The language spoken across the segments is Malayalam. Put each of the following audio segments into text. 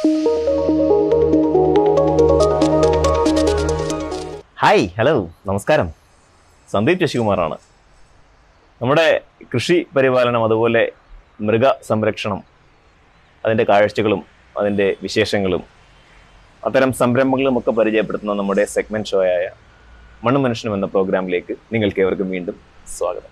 ഹായ് ഹലോ നമസ്കാരം സന്ദീപ് ശശികുമാറാണ് നമ്മുടെ കൃഷി പരിപാലനം അതുപോലെ മൃഗ സംരക്ഷണം അതിൻ്റെ കാഴ്ചകളും അതിൻ്റെ വിശേഷങ്ങളും അത്തരം സംരംഭങ്ങളും ഒക്കെ പരിചയപ്പെടുത്തുന്ന നമ്മുടെ സെഗ്മെന്റ് ഷോയായ മണ്ണും മനുഷ്യനും എന്ന പ്രോഗ്രാമിലേക്ക് നിങ്ങൾക്ക് ഏവർക്കും വീണ്ടും സ്വാഗതം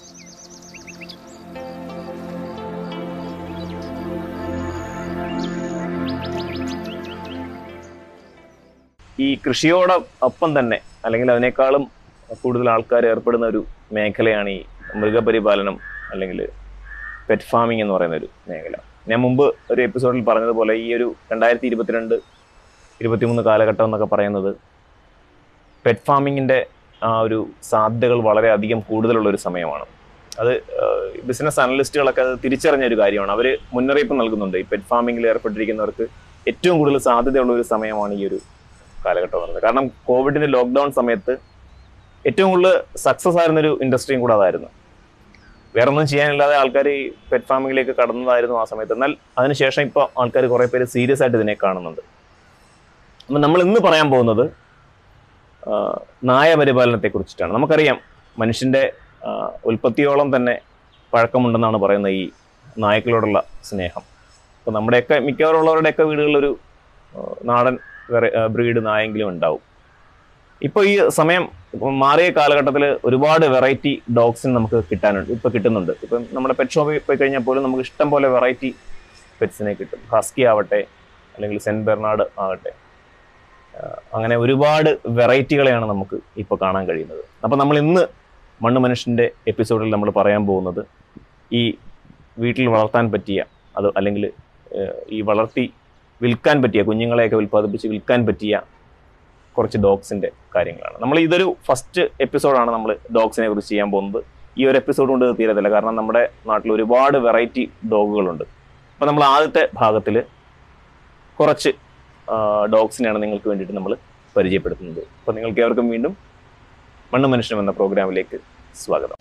ഈ കൃഷിയോടൊപ്പം തന്നെ അല്ലെങ്കിൽ അതിനേക്കാളും കൂടുതൽ ആൾക്കാർ ഏർപ്പെടുന്ന ഒരു മേഖലയാണ് ഈ മൃഗപരിപാലനം അല്ലെങ്കിൽ പെറ്റ് ഫാമിംഗ് എന്ന് പറയുന്ന ഒരു മേഖല ഞാൻ മുമ്പ് ഒരു എപ്പിസോഡിൽ പറഞ്ഞതുപോലെ ഈ ഒരു രണ്ടായിരത്തി ഇരുപത്തിരണ്ട് ഇരുപത്തിമൂന്ന് കാലഘട്ടം എന്നൊക്കെ പറയുന്നത് പെറ്റ് ഫാമിങ്ങിൻ്റെ ആ ഒരു സാധ്യതകൾ വളരെ അധികം കൂടുതലുള്ള ഒരു സമയമാണ് അത് ബിസിനസ് അനലിസ്റ്റുകളൊക്കെ അത് തിരിച്ചറിഞ്ഞ ഒരു കാര്യമാണ് അവർ മുന്നറിയിപ്പ് നൽകുന്നുണ്ട് ഈ പെറ്റ് ഫാമിങ്ങിൽ ഏർപ്പെട്ടിരിക്കുന്നവർക്ക് ഏറ്റവും കൂടുതൽ സാധ്യതയുള്ള ഒരു സമയമാണ് ഈ ഒരു കാലഘട്ടം എന്ന് പറയുന്നത് കാരണം കോവിഡിന്റെ ലോക്ക്ഡൗൺ സമയത്ത് ഏറ്റവും കൂടുതൽ സക്സസ് ആയിരുന്ന ഒരു ഇൻഡസ്ട്രിയും കൂടെ അതായിരുന്നു വേറെ ഒന്നും ചെയ്യാനില്ലാതെ ആൾക്കാർ ഈ പെറ്റ് ഫാമിങ്ങിലേക്ക് കടന്നതായിരുന്നു ആ സമയത്ത് എന്നാൽ അതിനുശേഷം ഇപ്പോൾ ആൾക്കാർ കുറേ പേര് സീരിയസ് ആയിട്ട് ഇതിനെ കാണുന്നുണ്ട് അപ്പം നമ്മൾ ഇന്ന് പറയാൻ പോകുന്നത് ആ, നായ പരിപാലനത്തെ കുറിച്ചിട്ടാണ് നമുക്കറിയാം മനുഷ്യന്റെ ആ, ഉൽപ്പത്തിയോളം തന്നെ പഴക്കമുണ്ടെന്നാണ് പറയുന്നത് ഈ നായ്ക്കളോടുള്ള സ്നേഹം അപ്പോൾ നമ്മുടെയൊക്കെ മിക്കവാറുള്ളവരുടെയൊക്കെ വീടുകളിലൊരു ആ, നാടൻ ബ്രീഡ് നായെങ്കിലും ഉണ്ടാവും ഇപ്പോൾ ഈ സമയം ഇപ്പം മാറിയ കാലഘട്ടത്തിൽ ഒരുപാട് വെറൈറ്റി ഡോഗ്സിന് നമുക്ക് കിട്ടാനുണ്ട് ഇപ്പൊ കിട്ടുന്നുണ്ട് ഇപ്പം നമ്മുടെ പെറ്റ് ഷോപ്പിൽ പോയി കഴിഞ്ഞാൽ പോലും നമുക്ക് ഇഷ്ടം പോലെ വെറൈറ്റി പെറ്റ്സിനെ കിട്ടും ഹസ്കി ആവട്ടെ അല്ലെങ്കിൽ സെന്റ് ബെർണാഡ് ആകട്ടെ ആ, അങ്ങനെ ഒരുപാട് വെറൈറ്റികളെയാണ് നമുക്ക് ഇപ്പോൾ കാണാൻ കഴിയുന്നത് അപ്പം നമ്മൾ ഇന്ന് മണ്ണ് മനുഷ്യൻ്റെ എപ്പിസോഡിൽ നമ്മൾ പറയാൻ പോകുന്നത് ഈ വീട്ടിൽ വളർത്താൻ പറ്റിയ അത് അല്ലെങ്കിൽ ഏഹ്, ഈ വളർത്തി വിൽക്കാൻ പറ്റിയ കുഞ്ഞുങ്ങളെയൊക്കെ ഉൽപ്പാദിപ്പിച്ച് വിൽക്കാൻ പറ്റിയ കുറച്ച് ഡോഗ്സിന്റെ കാര്യങ്ങളാണ് നമ്മൾ ഇതൊരു ഫസ്റ്റ് എപ്പിസോഡാണ് നമ്മൾ ഡോഗ്സിനെ കുറിച്ച് ചെയ്യാൻ പോകുന്നത് ഈ ഒരു എപ്പിസോഡ് കൊണ്ട് ഇത് തീരത്തില്ല കാരണം നമ്മുടെ നാട്ടിൽ ഒരുപാട് വെറൈറ്റി ഡോഗുകളുണ്ട് അപ്പോൾ നമ്മൾ ആദ്യത്തെ ഭാഗത്തിൽ കുറച്ച് ഡോഗ്സിനെയാണ് നിങ്ങൾക്ക് വേണ്ടിയിട്ട് നമ്മൾ പരിചയപ്പെടുത്തുന്നത് അപ്പോൾ നിങ്ങൾക്ക് ഏവർക്കും വീണ്ടും മണ്ണ് മനുഷ്യനും എന്ന പ്രോഗ്രാമിലേക്ക് സ്വാഗതം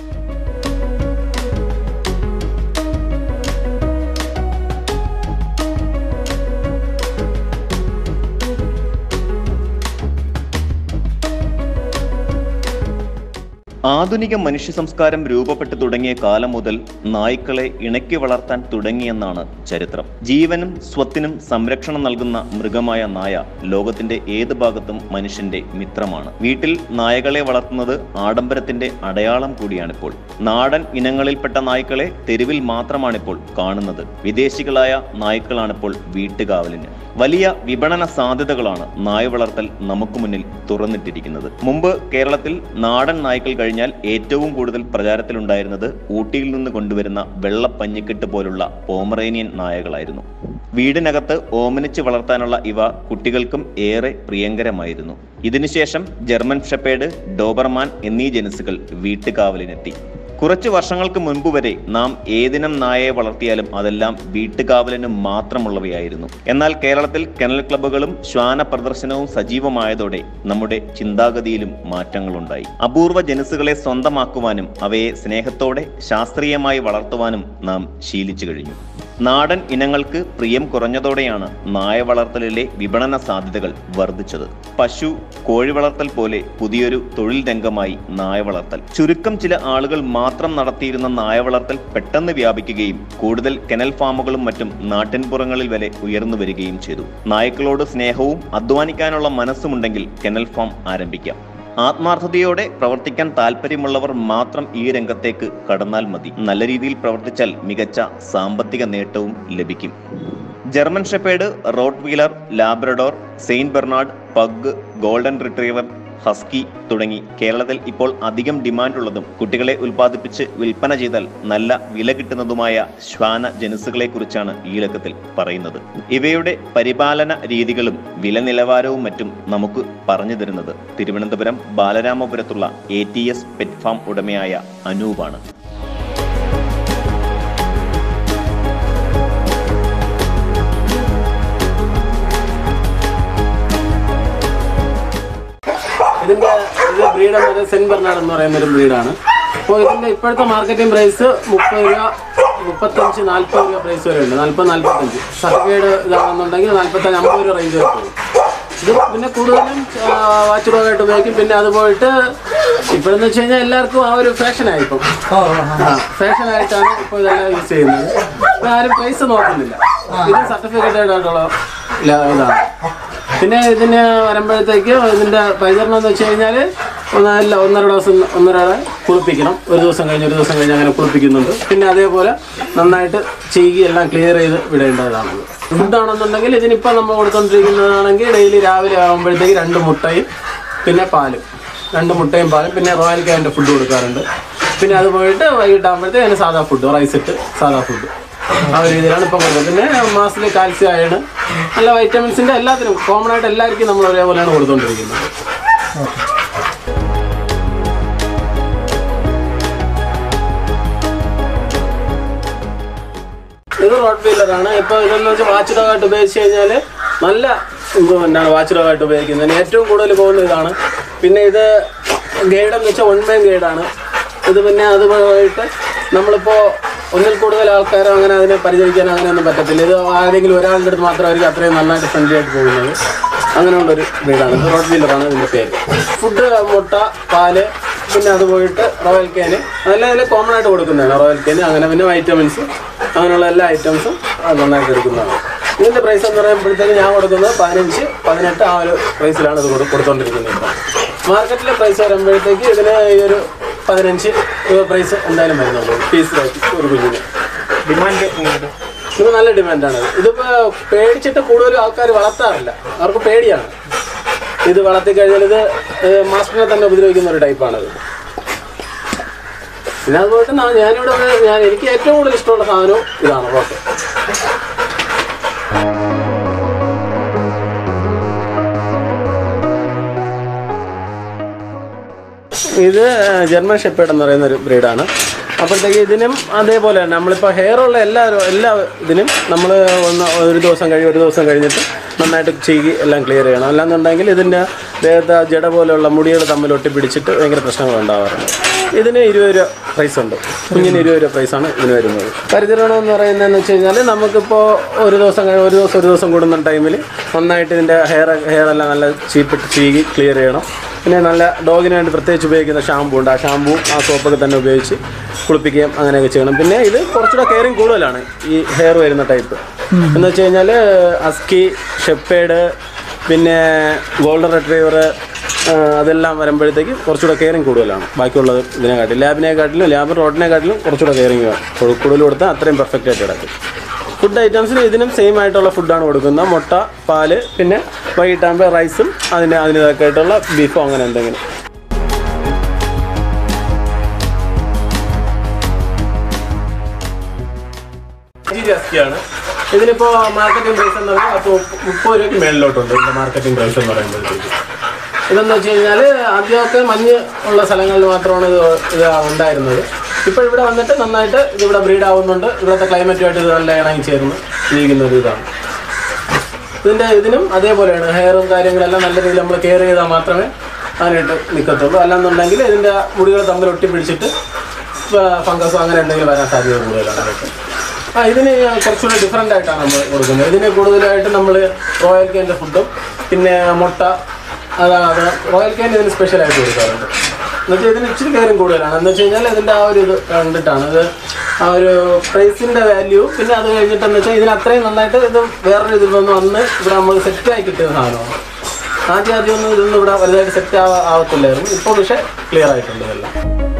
ആധുനിക മനുഷ്യ സംസ്കാരം രൂപപ്പെട്ടു തുടങ്ങിയ കാലം മുതൽ നായ്ക്കളെ ഇണക്കി വളർത്താൻ തുടങ്ങിയെന്നാണ് ചരിത്രം ജീവനും സ്വത്തിനും സംരക്ഷണം നൽകുന്ന മൃഗമായ നായ ലോകത്തിന്റെ ഏത് ഭാഗത്തും മനുഷ്യന്റെ മിത്രമാണ് വീട്ടിൽ നായകളെ വളർത്തുന്നത് ആഡംബരത്തിന്റെ അടയാളം കൂടിയാണിപ്പോൾ നാടൻ ഇനങ്ങളിൽപ്പെട്ട നായ്ക്കളെ തെരുവിൽ മാത്രമാണിപ്പോൾ കാണുന്നത് വിദേശികളായ നായ്ക്കളാണിപ്പോൾ വീട്ടുകാവലിന് വലിയ വിപണന സാധ്യതകളാണ് നായ വളർത്തൽ നമുക്ക് മുന്നിൽ തുറന്നിട്ടിരിക്കുന്നത് മുമ്പ് കേരളത്തിൽ നാടൻ നായ്ക്കൾ കഴിഞ്ഞാൽ ഏറ്റവും കൂടുതൽ പ്രചാരത്തിലുണ്ടായിരുന്നത് ഊട്ടിയിൽ നിന്ന് കൊണ്ടുവരുന്ന വെള്ളപ്പഞ്ഞിക്കെട്ട് പോലുള്ള പോമറേനിയൻ നായകളായിരുന്നു വീടിനകത്ത് ഓമനിച്ച് വളർത്താനുള്ള ഇവ കുട്ടികൾക്കും ഏറെ പ്രിയങ്കരമായിരുന്നു ഇതിനുശേഷം ജർമ്മൻ ഷെപ്പേഡ് ഡോബർമാൻ എന്നീ ജനുസുകൾ വീട്ടുകാവലിനെത്തി കുറച്ചു വർഷങ്ങൾക്ക് മുൻപ് വരെ നാം ഏതിനം നായയെ വളർത്തിയാലും അതെല്ലാം വീട്ടുകാവലിന് മാത്രമുള്ളവയായിരുന്നു എന്നാൽ കേരളത്തിൽ കെനൽ ക്ലബ്ബുകളും ശ്വാന പ്രദർശനവും സജീവമായതോടെ നമ്മുടെ ചിന്താഗതിയിലും മാറ്റങ്ങളുണ്ടായി അപൂർവ ജനുസുകളെ സ്വന്തമാക്കുവാനും അവയെ സ്നേഹത്തോടെ ശാസ്ത്രീയമായി വളർത്തുവാനും നാം ശീലിച്ചു കഴിഞ്ഞു നാടൻ ഇനങ്ങൾക്ക് പ്രിയം കുറഞ്ഞതോടെയാണ് നായ വളർത്തലിലെ വിപണന സാധ്യതകൾ വർദ്ധിച്ചത് പശു കോഴി വളർത്തൽ പോലെ പുതിയൊരു തൊഴിൽ രംഗമായി നായ വളർത്തൽ ചുരുക്കം ചില ആളുകൾ മാത്രം നടത്തിയിരുന്ന നായ വളർത്തൽ പെട്ടെന്ന് വ്യാപിക്കുകയും കൂടുതൽ കെനൽ ഫാമുകളും മറ്റും നാട്ടിൻപുറങ്ങളിൽ വരെ ഉയർന്നു വരികയും ചെയ്തു നായ്ക്കളോട് സ്നേഹവും അധ്വാനിക്കാനുള്ള മനസ്സുമുണ്ടെങ്കിൽ കെനൽ ഫാം ആരംഭിക്കാം ആത്മാർത്ഥതയോടെ പ്രവർത്തിക്കാൻ താല്പര്യമുള്ളവർ മാത്രം ഈ രംഗത്തേക്ക് കടന്നാൽ മതി നല്ല രീതിയിൽ പ്രവർത്തിച്ചാൽ മികച്ച സാമ്പത്തിക നേട്ടവും ലഭിക്കും German shepherd Rottweiler Labrador Saint Bernard pug golden retriever husky തുടങ്ങി കേരളത്തിൽ ഇപ്പോൾ അധികം ഡിമാൻഡുള്ളതും കുട്ടികളെ ഉൽപ്പാദിപ്പിച്ച് വിൽപ്പന ചെയ്താൽ നല്ല വില കിട്ടുന്നതുമായ ശ്വാന ജനുസുകളെ കുറിച്ചാണ് ഈ ലക്കത്തിൽ പറയുന്നത് ഇവയുടെ പരിപാലന രീതികളും വില നിലവാരവും മറ്റും നമുക്ക് പറഞ്ഞു തരുന്നത് തിരുവനന്തപുരം ബാലരാമപുരത്തുള്ള A T S pet farm ഉടമയായ അനൂപാണ് ഇതിന്റെ ഇത് ബ്രീഡ് എന്നത് സെന്റ് ബെർണാഡ് എന്ന് പറയുന്ന ഒരു ബ്രീഡാണ് അപ്പോൾ ഇതിന്റെ ഇപ്പോഴത്തെ മാർക്കറ്റിംഗ് പ്രൈസ് മുപ്പത് രൂപ മുപ്പത്തഞ്ച് നാല്പത് രൂപ പ്രൈസ് വരെ ഉണ്ട് നാല്പത് നാല്പത്തഞ്ച് സർട്ടിഫിക്കറ്റ് ഇതാണെന്നുണ്ടെങ്കിൽ നാല്പത്തഞ്ച് അമ്പത് രൂപ റേഞ്ച് വരെ പോകും ഇത് പിന്നെ കൂടുതലും വാച്ച് ഡോഗായിട്ട് ഉപയോഗിക്കും പിന്നെ അത് പോയിട്ട് ഇപ്പോഴെന്ന് വെച്ച് കഴിഞ്ഞാൽ എല്ലാവർക്കും ആ ഒരു ഫാഷനായി ഇപ്പം ഫാഷനായിട്ടാണ് ഇപ്പോൾ ഇതെല്ലാം യൂസ് ചെയ്യുന്നത് ഇപ്പം ആരും പൈസ നോക്കുന്നില്ല ഇത് സർട്ടിഫിക്കറ്റഡ് ആയിട്ടുള്ള ല- ഇതാണ് പിന്നെ ഇതിന് വരുമ്പോഴത്തേക്ക് ഇതിൻ്റെ പരിചരണം എന്ന് വെച്ച് കഴിഞ്ഞാൽ ഒന്നല്ല ഒന്നര ദിവസം ഒന്നരാളെ കുളിപ്പിക്കണം ഒരു ദിവസം കഴിഞ്ഞ് ഒരു ദിവസം കഴിഞ്ഞ് അങ്ങനെ കുളിപ്പിക്കുന്നുണ്ട് പിന്നെ അതേപോലെ നന്നായിട്ട് ചീകി എല്ലാം ക്ലിയർ ചെയ്ത് വിടേണ്ടതാണത് ഫുഡാണെന്നുണ്ടെങ്കിൽ ഇതിനിപ്പോൾ നമ്മൾ കൊടുത്തോണ്ടിരിക്കുന്നതാണെങ്കിൽ ഡെയിലി രാവിലെ ആകുമ്പോഴത്തേക്ക് രണ്ട് മുട്ടയും പിന്നെ പാലും രണ്ട് മുട്ടയും പാലും പിന്നെ റോയൽ ക്യാൻ്റെ ഫുഡ് കൊടുക്കാറുണ്ട് പിന്നെ അത് പോയിട്ട് വൈകിട്ടാകുമ്പോഴത്തേക്ക് അതിന് സാധാ ഫുഡ് റൈസ് ഇട്ട് സാധാ ഫുഡ് ആ ഒരു രീതിയിലാണ് ഇപ്പം കൊടുക്കുന്നത് പിന്നെ മാസത്തിൽ കാൽസ്യം അയണ് നല്ല വൈറ്റമിൻസിൻ്റെ എല്ലാത്തിനും കോമൺ ആയിട്ട് എല്ലാവർക്കും നമ്മൾ ഒരേപോലെയാണ് കൊടുത്തുകൊണ്ടിരിക്കുന്നത് ഇത് റോഡ് വീലറാണ് ഇപ്പോൾ ഇതെന്ന് വെച്ചാൽ വാച്ച് ഡോഗായിട്ട് ഉപയോഗിച്ച് കഴിഞ്ഞാൽ നല്ല ഇത് എന്താണ് വാച്ച് ഡോഗായിട്ട് ഉപയോഗിക്കുന്നത് ഏറ്റവും കൂടുതൽ പോകുന്ന ഇതാണ് പിന്നെ ഇത് ഗൈഡ് എന്ന് വെച്ചാൽ വൺ മെയിൻ ഗൈഡാണ് ഇത് പിന്നെ അത് പോയിട്ട് നമ്മളിപ്പോൾ ഒന്നിൽ കൂടുതൽ ആൾക്കാരോ അങ്ങനെ അതിനെ പരിചരിക്കാൻ അങ്ങനെയൊന്നും പറ്റത്തില്ല ഇത് ആരെങ്കിലും ഒരാളുടെ അടുത്ത് മാത്രമായിരിക്കും അത്രയും നന്നായിട്ട് ഫ്രണ്ട്ലി ആയിട്ട് പോകുന്നത് അങ്ങനെയുള്ളൊരു ബ്രീഡാണ് ഇത് റോഡ് വീലറാണ് ഇതിൻ്റെ പേര് ഫുഡ് മുട്ട പാല് പിന്നെ അത് പോയിട്ട് റോയൽ കേന് നല്ല നല്ല കോമൺ ആയിട്ട് കൊടുക്കുന്നതാണ് റോയൽ കേന് അങ്ങനെ പിന്നെ വൈറ്റമിൻസ് അങ്ങനെയുള്ള എല്ലാ ഐറ്റംസും അത് നന്നായിട്ട് എടുക്കുന്നതാണ് ഇതിൻ്റെ പ്രൈസ് എന്ന് പറയുമ്പോഴത്തേക്ക് ഞാൻ കൊടുക്കുന്നത് പതിനഞ്ച് പതിനെട്ട് ആ ഒരു പ്രൈസിലാണ് ഇത് കൊടു- കൊടുത്തുകൊണ്ടിരിക്കുന്നത് ഇപ്പം മാർക്കറ്റിലെ പ്രൈസ് വരുമ്പോഴത്തേക്ക് ഇതിന് ഈ ഒരു പതിനഞ്ച് പ്രൈസ് എന്തായാലും വരുന്നുള്ളൂ പീസിലായിട്ട് ഒരു കുഞ്ഞിന് ഡിമാൻഡ് ഇത് നല്ല ഡിമാൻഡാണ് ഇതിപ്പോ പേടിച്ചിട്ട് കൂടുതലും ആൾക്കാർ വളർത്താറില്ല അവർക്ക് പേടിയാണ് ഇത് വളർത്തി കഴിഞ്ഞാൽ ഇത് മാസ്റ്റിനെ തന്നെ ഉപദ്രവിക്കുന്ന ഒരു ടൈപ്പാണത് പിന്നെ അതുപോലെ നാ- ഞാനിവിടെ വന്ന് ഞാൻ എനിക്ക് ഏറ്റവും കൂടുതൽ ഇഷ്ടമുള്ള സാധനവും ഇതാണ് റോട്ട് ഇത് ജർമ്മൻ ഷെപ്പേഡ് എന്ന് പറയുന്ന ഒരു ബ്രീഡാണ് അപ്പോഴത്തേക്ക് ഇതിനും അതേപോലെ തന്നെ നമ്മളിപ്പോൾ ഹെയർ ഉള്ള എല്ലാ എല്ലാ ഇതിനും നമ്മൾ ഒന്ന് ഒരു ദിവസം കഴിഞ്ഞ് ഒരു ദിവസം കഴിഞ്ഞിട്ട് നന്നായിട്ട് ചീകി എല്ലാം ക്ലിയർ ചെയ്യണം അല്ലാന്നുണ്ടെങ്കിൽ ഇതിൻ്റെ ദേഹത്തെ ആ ജട പോലെയുള്ള മുടികൾ തമ്മിൽ ഒട്ടിപ്പിടിച്ചിട്ട് ഭയങ്കര പ്രശ്നങ്ങൾ ഉണ്ടാവാറുണ്ട് ഇതിന് ഇരുപത് രൂപ പ്രൈസ് ഉണ്ട് കുഞ്ഞിന് ഇരുപത് രൂപ പ്രൈസാണ് ഇതിന് വരുന്നത് പരിചരണം എന്ന് പറയുന്നതെന്ന് വെച്ച് കഴിഞ്ഞാൽ നമുക്കിപ്പോൾ ഒരു ദിവസം കഴി ഒരു ദിവസം ഒരു ദിവസം കൂടുന്ന ടൈമിൽ നന്നായിട്ട് ഇതിൻ്റെ ഹെയർ ഹെയർ എല്ലാം നല്ല ചീപ്പിട്ട് ചീകി ക്ലിയർ ചെയ്യണം പിന്നെ നല്ല ഡോഗിന് വേണ്ടി പ്രത്യേകിച്ച് ഉപയോഗിക്കുന്ന ഷാമ്പു ഉണ്ട് ആ ഷാമ്പു ആ സോപ്പൊക്കെ തന്നെ ഉപയോഗിച്ച് കുളിപ്പിക്കുകയും അങ്ങനെയൊക്കെ ചെയ്യണം പിന്നെ ഇത് കുറച്ചുകൂടെ കെയറിങ് കൂടുതലാണ് ഈ ഹെയർ വരുന്ന ടൈപ്പ് എന്ന് വെച്ച് കഴിഞ്ഞാൽ അസ്കി ഷെപ്പേഡ് പിന്നെ ഗോൾഡൻ റിട്രീവർ അതെല്ലാം വരുമ്പോഴത്തേക്ക് കുറച്ചുകൂടെ കെയറിങ് കൂടുതലാണ് ബാക്കിയുള്ളത് ഇതിനെക്കാട്ടിലും ലാബിനെക്കാട്ടിലും ലാബ് റോഡിനെക്കാട്ടിലും കുറച്ചുകൂടെ കെയറിങ് കൂടുതൽ കൊടുത്താൽ അത്രയും പെർഫെക്റ്റ് ആയിട്ട് കിടക്കും ഫുഡ് ഐറ്റംസിന് ഇതിനും സെയിം ആയിട്ടുള്ള ഫുഡാണ് കൊടുക്കുന്നത് മുട്ട പാല് പിന്നെ വൈകിട്ടാകുമ്പോൾ റൈസും അതിന് അതിനൊക്കെ ആയിട്ടുള്ള ബീഫോ അങ്ങനെ എന്തെങ്കിലും ആണ് ഇതിനിപ്പോ മാർക്കറ്റിംഗ് പ്രൈസ് എന്ന് പറയുന്നത് അപ്പോൾ മുപ്പത് രൂപയ്ക്ക് മേളിലോട്ടുണ്ട് ഇതിന്റെ മാർക്കറ്റിംഗ് പ്രൈസ് എന്ന് പറയുമ്പോഴത്തേക്ക് ഇതെന്ന് വെച്ച് കഴിഞ്ഞാൽ ആദ്യമൊക്കെ മഞ്ഞ് ഉള്ള സ്ഥലങ്ങളിൽ മാത്രമാണ് ഇത് ഇത് ഉണ്ടായിരുന്നത് ഇപ്പോൾ ഇവിടെ വന്നിട്ട് നന്നായിട്ട് ഇതിവിടെ ബ്രീഡ് ആവുന്നുണ്ട് ഇവിടുത്തെ ക്ലൈമറ്റുമായിട്ട് ഇത് നല്ല ഇണങ്ങി ചേർന്ന് ജീവിക്കുന്ന ഒരു ഇതാണ് ഇതിൻ്റെ ഇതിനും അതേപോലെയാണ് ഹെയറും കാര്യങ്ങളെല്ലാം നല്ല രീതിയിൽ നമ്മൾ കെയർ ചെയ്താൽ മാത്രമേ അതിനായിട്ട് നിൽക്കത്തുള്ളൂ അല്ലാന്നുണ്ടെങ്കിൽ ഇതിൻ്റെ മുടികൾ തമ്മിൽ ഒട്ടിപ്പിടിച്ചിട്ട് ഫംഗസോ അങ്ങനെ എന്തെങ്കിലും വരാൻ സാധ്യത കൂടുതലാണ് അതൊക്കെ ആ ഇതിന് കുറച്ചുകൂടി ഡിഫറെൻ്റ് ആയിട്ടാണ് നമ്മൾ കൊടുക്കുന്നത് ഇതിന് കൂടുതലായിട്ട് നമ്മൾ റോയൽ കേൻ്റെ ഫുഡും പിന്നെ മുട്ട അതാണ് അത് റോയൽ കേൻ ഇതിന് സ്പെഷ്യലായിട്ട് കൊടുക്കാറുണ്ട് എന്നുവെച്ചാൽ ഇതിന് ഇച്ചിരി കാര്യം കൂടുതലാണ് എന്ന് വെച്ച് കഴിഞ്ഞാൽ ഇതിൻ്റെ ആ ഒരു ഇത് കണ്ടിട്ടാണ് ഇത് ആ ഒരു പ്രൈസിൻ്റെ വാല്യൂ പിന്നെ അത് കഴിഞ്ഞിട്ടെന്ന് വെച്ചാൽ ഇതിന് അത്രയും നന്നായിട്ട് ഇത് വേറൊരു ഇതിൽ നിന്ന് വന്ന് ഇവിടെ നമ്മൾ സെറ്റായി കിട്ടിയ സാധനമാണ് ആദ്യം ആദ്യം ഒന്നും ഇതൊന്നും ഇവിടെ വലുതായിട്ട് സെറ്റ് ആവാ ആവത്തില്ലായിരുന്നു ഇപ്പോൾ പക്ഷേ ക്ലിയർ ആയിട്ടുണ്ട് ഇതെല്ലാം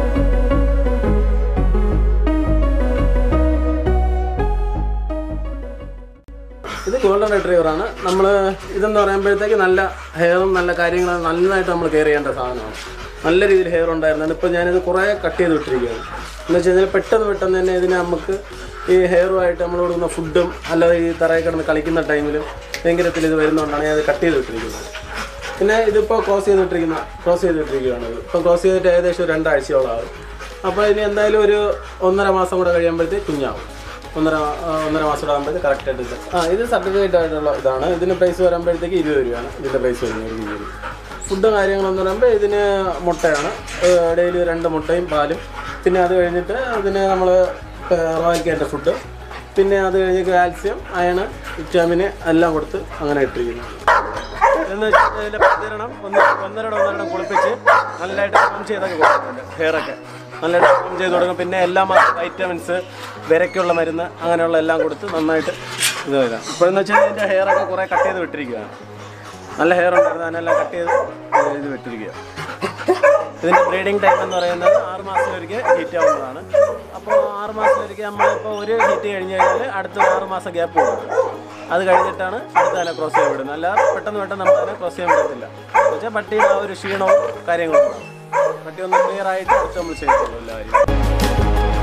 ഇത് ഗോൾഡൻ റിട്രീവർ ആണ് നമ്മൾ ഇതെന്ന് പറയുമ്പോഴത്തേക്ക് നല്ല ഹെയറും നല്ല കാര്യങ്ങളും നന്നായിട്ട് നമ്മൾ കെയർ ചെയ്യേണ്ട സാധനമാണ് നല്ല രീതിയിൽ ഹെയർ ഉണ്ടായിരുന്നുണ്ട് ഇപ്പോൾ ഞാനിത് കുറേ കട്ട് ചെയ്ത് വിട്ടിരിക്കുകയാണ് എന്ന് വെച്ച് കഴിഞ്ഞാൽ പെട്ടെന്ന് പെട്ടെന്ന് തന്നെ ഇതിന് നമുക്ക് ഈ ഹെയറുമായിട്ട് നമ്മൾ കൊടുക്കുന്ന ഫുഡും അല്ലാതെ ഈ തറയിൽ കിടന്ന് കളിക്കുന്ന ടൈമിലും ഭയങ്കരത്തിൽ ഇത് വരുന്നതുകൊണ്ടാണ് ഞാൻ അത് കട്ട് ചെയ്ത് വിട്ടിരിക്കുന്നത് പിന്നെ ഇതിപ്പോൾ ക്രോസ് ചെയ്തിട്ടിരിക്കുന്ന ക്രോസ് ചെയ്തിട്ടിരിക്കുകയാണ് ഇത് ഇപ്പോൾ ക്രോസ് ചെയ്തിട്ട് ഏകദേശം ഒരു രണ്ടാഴ്ചയോളം ആകും അപ്പോൾ ഇനി എന്തായാലും ഒരു ഒന്നര മാസം കൂടെ കഴിയുമ്പോഴത്തേക്ക് കുഞ്ഞാവും ഒന്നര ആ, ഒന്നര മാസം കൂടെ ആകുമ്പോഴത്തേക്ക് കറക്റ്റ് ആയിട്ട് ഇത് ആ ഇത് സർട്ടിഫിക്കറ്റ് ആയിട്ടുള്ള ഇതാണ് ഇതിന് പ്രൈസ് വരുമ്പോഴത്തേക്ക് ഇരുപത് രൂപയാണ് ഇതിൻ്റെ പ്രൈസ് വരുന്നത് ഒരു കിലോയിൽ ഫുഡ് കാര്യങ്ങളെന്ന് പറയുമ്പോൾ ഇതിന് മുട്ടയാണ് ഡെയിലി രണ്ട് മുട്ടയും പാലും പിന്നെ അത് കഴിഞ്ഞിട്ട് ഇതിന് നമ്മൾ റോയൽ കേറ്റ ഫുഡ് പിന്നെ അത് കഴിഞ്ഞ് കാൽസ്യം അയണ് വിറ്റാമിന് എല്ലാം കൊടുത്ത് അങ്ങനെ ഇട്ടിരിക്കുന്നു എന്ന് വെച്ചാൽ ഇതിൻ്റെ പ്രതികരണം ഒന്ന് ഒന്നരട ഒന്നരടം കുളിപ്പിച്ച് നല്ലതായിട്ട് ഫോം ചെയ്തൊക്കെ കൊടുക്കുന്നുണ്ട് ഹെയറൊക്കെ നല്ലതായിട്ട് ഫോം ചെയ്ത് കൊടുക്കും പിന്നെ എല്ലാ മാസം വൈറ്റമിൻസ് വിരയ്ക്കുള്ള മരുന്ന് അങ്ങനെയുള്ള എല്ലാം കൊടുത്ത് നന്നായിട്ട് ഇത് വരാം ഇപ്പോഴെന്ന് വെച്ചാൽ ഇതിൻ്റെ ഹെയറൊക്കെ കുറേ കട്ട് ചെയ്ത് വിട്ടിരിക്കുകയാണ് നല്ല ഹെയർ ഉണ്ടായിരുന്നു അതിനെല്ലാം കട്ട് ചെയ്ത് ഇത് വിട്ടിരിക്കുക ഇതിൻ്റെ ബ്രീഡിംഗ് ടൈം എന്ന് പറയുന്നത് ആറ് മാസത്തിലൊരിക്കൽ ഹീറ്റ് ആവുന്നതാണ് അപ്പോൾ ആറ് മാസത്തിലൊരിക്കൽ നമ്മളിപ്പോൾ ഒരു ഹീറ്റ് കഴിഞ്ഞ് കഴിഞ്ഞാൽ അടുത്ത ഒരു ആറ് മാസം ഗ്യാപ്പ് കൊടുക്കും അത് കഴിഞ്ഞിട്ടാണ് അടുത്ത തന്നെ ക്രോസ് ചെയ്യാൻ വിടുന്നത് അല്ല പെട്ടെന്ന് പെട്ടെന്ന് നമുക്ക് അതിനെ ക്രോസ് ചെയ്യാൻ പറ്റത്തില്ല എന്ന് വെച്ചാൽ പട്ടിയുടെ ആ ഒരു ക്ഷീണവും കാര്യങ്ങളും ഉണ്ടാവും പട്ടി ഒന്ന് ക്ലിയർ ആയിട്ട് അടുത്ത് നമ്മൾ ചെയ്യത്തുള്ളൂ എല്ലാവരും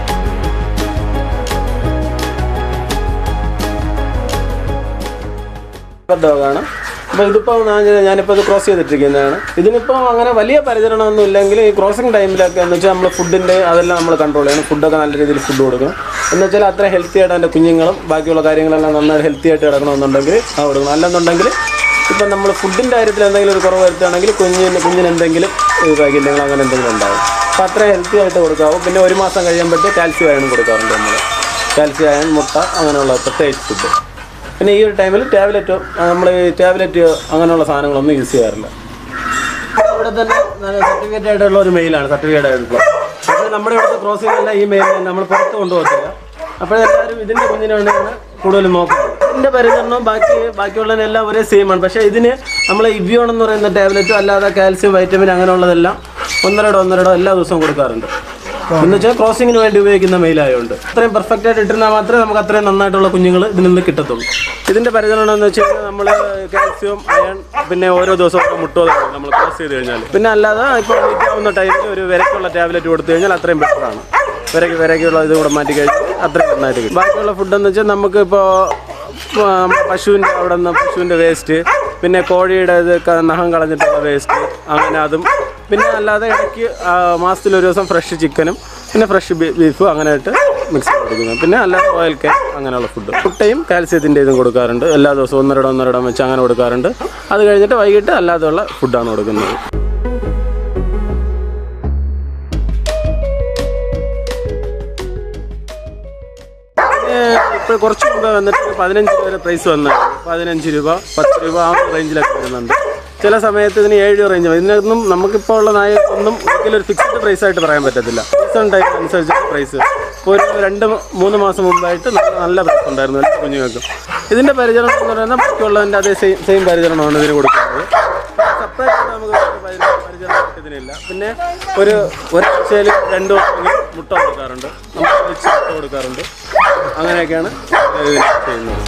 ഡോഗാണ് അപ്പോൾ ഇതിപ്പോൾ ഞാനിപ്പോൾ ഇത് ക്രോസ് ചെയ്തിട്ടിരിക്കുന്നതാണ് ഇതിനിപ്പോൾ അങ്ങനെ വലിയ പരിചരണമൊന്നും ഇല്ലെങ്കിൽ ഈ ക്രോസിങ് ടൈമിലൊക്കെ എന്ന് വെച്ചാൽ നമ്മൾ ഫുഡിൻ്റെ അതെല്ലാം നമ്മൾ കൺട്രോൾ ചെയ്യണം ഫുഡൊക്കെ നല്ല രീതിയിൽ ഫുഡ് കൊടുക്കണം എന്ന് വെച്ചാൽ അത്ര ഹെൽത്തി ആയിട്ട് അതിൻ്റെ കുഞ്ഞുങ്ങളും ബാക്കിയുള്ള കാര്യങ്ങളെല്ലാം നന്നായി ഹെൽത്തി ആയിട്ട് കിടക്കണമെന്നുണ്ടെങ്കിൽ അത് കൊടുക്കണം അല്ലെന്നുണ്ടെങ്കിൽ ഇപ്പം നമ്മൾ ഫുഡിൻ്റെ കാര്യത്തിൽ എന്തെങ്കിലും ഒരു കുറവ് വരുത്തുകയാണെങ്കിൽ കുഞ്ഞിന് കുഞ്ഞിന് എന്തെങ്കിലും വൈകല്യങ്ങൾ അങ്ങനെ എന്തെങ്കിലും ഉണ്ടാവും അപ്പോൾ അത്ര ഹെൽത്തി ആയിട്ട് കൊടുക്കാവും പിന്നെ ഒരു മാസം കഴിയുമ്പോഴത്തെ കാൽസ്യം അയൺ കൊടുക്കാറുണ്ട് നമ്മൾ കാൽസ്യം അയൺ മുട്ട അങ്ങനെയുള്ള പ്രത്യേകിച്ച് ഫുഡ് പിന്നെ ഈ ഒരു ടൈമിൽ ടാബ്ലറ്റോ നമ്മൾ ടാബ്ലറ്റ് അങ്ങനെയുള്ള സാധനങ്ങളൊന്നും യൂസ് ചെയ്യാറില്ല ഇവിടെ തന്നെ സർട്ടിഫിക്കറ്റ് ആയിട്ടുള്ള ഒരു മെയിലാണ് സർട്ടിഫിക്കറ്റ് ആയിട്ടുള്ള പക്ഷേ നമ്മുടെ ഇവിടുത്തെ ക്രോസിംഗ് ഈ മെയിൽ നമ്മൾ പുറത്ത് കൊണ്ടുപോകത്തില്ല അപ്പോഴെല്ലാവരും ഇതിൻ്റെ കുഞ്ഞിനെ വേണ്ടിയാണ് കൂടുതലും നോക്കുന്നത് ഇതിൻ്റെ പരിചരണവും ബാക്കി ബാക്കിയുള്ളതിനെല്ലാം ഒരേ സെയിം ആണ് പക്ഷേ ഇതിന് നമ്മൾ ഇവ്യോൺ എന്ന് പറയുന്ന ടാബ്ലറ്റും അല്ലാതെ കാൽസ്യം വൈറ്റമിൻ അങ്ങനെയുള്ളതെല്ലാം ഒന്നരടോ ഒന്നരടോ എല്ലാ ദിവസവും കൊടുക്കാറുണ്ട് എന്ന് വെച്ചാൽ ക്രോസിങ്ങിന് വേണ്ടി ഉപയോഗിക്കുന്ന മെയിലായതുകൊണ്ട് അത്രയും പെർഫെക്റ്റ് ആയിട്ട് ഇട്ടിരുന്നാൽ മാത്രമേ നമുക്ക് അത്രയും നന്നായിട്ടുള്ള കുഞ്ഞുങ്ങൾ ഇതിൽ നിന്ന് കിട്ടത്തുള്ളൂ ഇതിന്റെ പരിചരണം എന്ന് വെച്ച് കഴിഞ്ഞാൽ നമ്മൾ കാൽസ്യം അയൺ പിന്നെ ഓരോ ദിവസവും മുട്ടോ നമ്മൾ ക്രോസ് ചെയ്ത് കഴിഞ്ഞാൽ പിന്നെ അല്ലാതെ ഇപ്പോൾ ആവുന്ന ടൈമിൽ ഒരു വിരക്കുള്ള ടാബ്ലറ്റ് കൊടുത്തു കഴിഞ്ഞാൽ അത്രയും ബെറ്ററാണ് വിരക്ക് വിരക്കുള്ള ഇത് കൂടെ മാറ്റി കഴിഞ്ഞാൽ അത്രയും നന്നായിട്ട് കിട്ടും ബാക്കിയുള്ള ഫുഡ് എന്ന് വെച്ചാൽ നമുക്ക് ഇപ്പോൾ പശുവിൻ്റെ അവിടെ നിന്ന് പശുവിൻ്റെ വേസ്റ്റ് പിന്നെ കോഴിയുടെ ഇത് ക- നഖം കളഞ്ഞിട്ടുള്ള വേസ്റ്റ് അങ്ങനെ അതും പിന്നെ അല്ലാതെ ഇടയ്ക്ക് ആ, മാസത്തിൽ ഒരു ദിവസം ഫ്രഷ് ചിക്കനും പിന്നെ ഫ്രഷ് ബീഫും അങ്ങനെ ആയിട്ട് മിക്സ് ചെയ്ത് കൊടുക്കുന്നത് പിന്നെ അല്ലാതെ ഓയിൽ കേക്ക് അങ്ങനെയുള്ള ഫുഡ് മുട്ടയും കാൽസ്യത്തിൻ്റെ ഇതും കൊടുക്കാറുണ്ട് എല്ലാ ദിവസവും ഒന്നരടം ഒന്നരടം വെച്ച് അങ്ങനെ കൊടുക്കാറുണ്ട് അത് കഴിഞ്ഞിട്ട് വൈകിട്ട് അല്ലാതെയുള്ള ഫുഡാണ് കൊടുക്കുന്നത് ഇപ്പോൾ കുറച്ച് മുമ്പ് വന്നിട്ട് പതിനഞ്ച് രൂപ വരെ പ്രൈസ് വന്നായിരുന്നു പതിനഞ്ച് രൂപ പത്ത് രൂപ ആ റേഞ്ചിലൊക്കെ വരുന്നുണ്ട് ചില സമയത്ത് ഇതിന് ഏഴ് രൂപ റേഞ്ച് ഇതിനൊന്നും നമുക്കിപ്പോൾ ഉള്ള നായക്കൊന്നും ഒരിക്കലും ഒരു ഫിക്സ്ഡ് പ്രൈസ് ആയിട്ട് പറയാൻ പറ്റത്തില്ല സീസൺ ടൈം അനുസരിച്ച് പ്രൈസ് ഇപ്പോൾ ഒരു രണ്ട് മൂന്ന് മാസം മുമ്പായിട്ട് നല്ല നല്ല പ്രൈസ് ഉണ്ടായിരുന്നു എല്ലാ കുഞ്ഞുങ്ങൾക്കും ഇതിൻ്റെ പരിചരണം എന്ന് പറയുന്നത് ബാക്കിയുള്ളതിൻ്റെ അതേ സെയിം സെയിം പരിചരണമാണ് ഇതിന് കൊടുക്കുന്നത് സെപ്പറേറ്റ് ആയിട്ട് നമുക്ക് ഒരു പരിചരണം പരിചരണം ഇതിനില്ല പിന്നെ ഒരു ഒരാഴ്ചയിൽ രണ്ട് ദിവസമെങ്കിൽ മുട്ട കൊടുക്കാറുണ്ട് നമ്മൾ വെച്ച് മുട്ട കൊടുക്കാറുണ്ട് അങ്ങനെയൊക്കെയാണ് ഇത് ചെയ്യുന്നത്